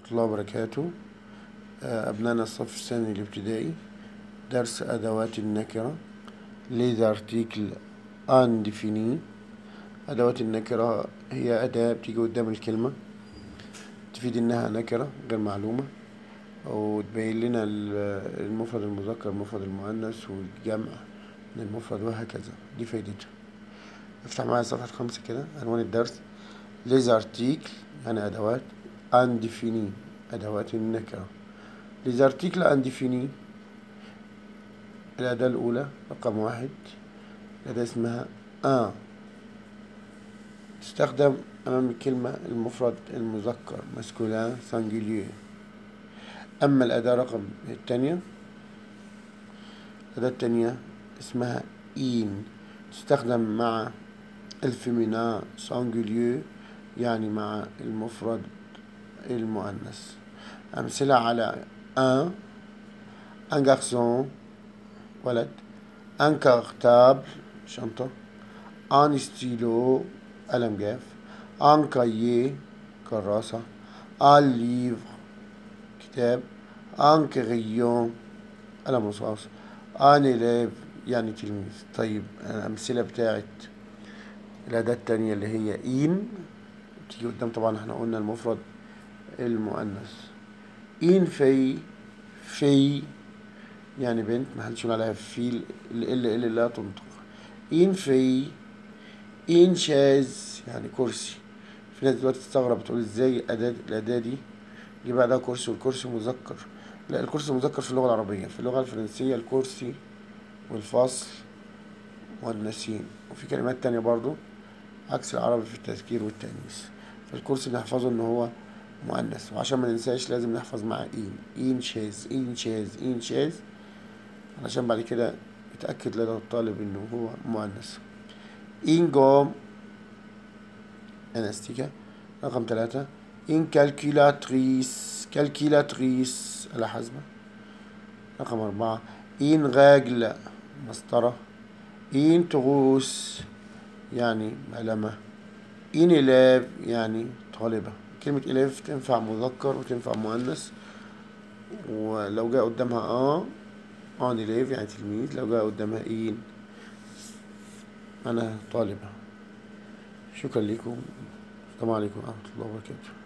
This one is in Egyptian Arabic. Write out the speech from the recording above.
الله وبركاته آه، أبنائنا الصف الثاني الابتدائي درس أدوات النكرة les articles indéfinis أدوات النكرة هي أداة بتيجي قدام الكلمة تفيد إنها نكرة غير معلومة وتبين لنا ال- المفرد المذكر المفرد المؤنث والجمع من المفرد وهكذا دي فايدتها افتح معايا صفحة خمسة كده عنوان الدرس les articles يعني أدوات indéfinis أدوات النكرة les articles indéfinis الأداة الأولى رقم واحد الأداة اسمها un تستخدم أمام الكلمة المفرد المذكر masculin singulier أما الأداة رقم الثانية الأداة الثانية اسمها in تستخدم مع الفيمينا singulier يعني مع المفرد المؤنث أمثلة على un un garçon ولد un cartable شنطة un stylo قلم جاف un cahier كراسة un livre كتاب un crayon قلم رصاص un élève يعني تلميذ طيب الأمثلة بتاعت الأداة التانية اللي هي إين تيجي قدام طبعا احنا قلنا المفرد المؤنث إين في في يعني بنت ما حدش يقول عليها في ال ال لا تنطق إين في إن شاز يعني كرسي في ناس دلوقتي تستغرب تقول ازاي أداة الأداة دي جه بعدها كرسي والكرسي مذكر لا الكرسي مذكر في اللغة العربية في اللغة الفرنسية الكرسي والفصل والنسيم وفي كلمات تانية برضو عكس العربي في التذكير والتأنيث فالكرسي نحفظه ان هو مؤنث وعشان ما ننساش لازم نحفظ مع إين إين شاز إين شاز إين شاز علشان بعد كده يتأكد لدى الطالب انه هو مؤنث إن جوم أنستيكا رقم ثلاثة إن كالكولاتريس كالكولاتريس على حسبة رقم أربعة إن راجل مسطرة إن تغوس يعني ملمة إن إلاف يعني طالبة كلمة إلاف تنفع مذكر وتنفع مؤنث ولو جاء قدامها آه آن إلاف يعني تلميذ لو جاء قدامها إين أنا طالبة شكرا لكم السلام عليكم ورحمة الله وبركاته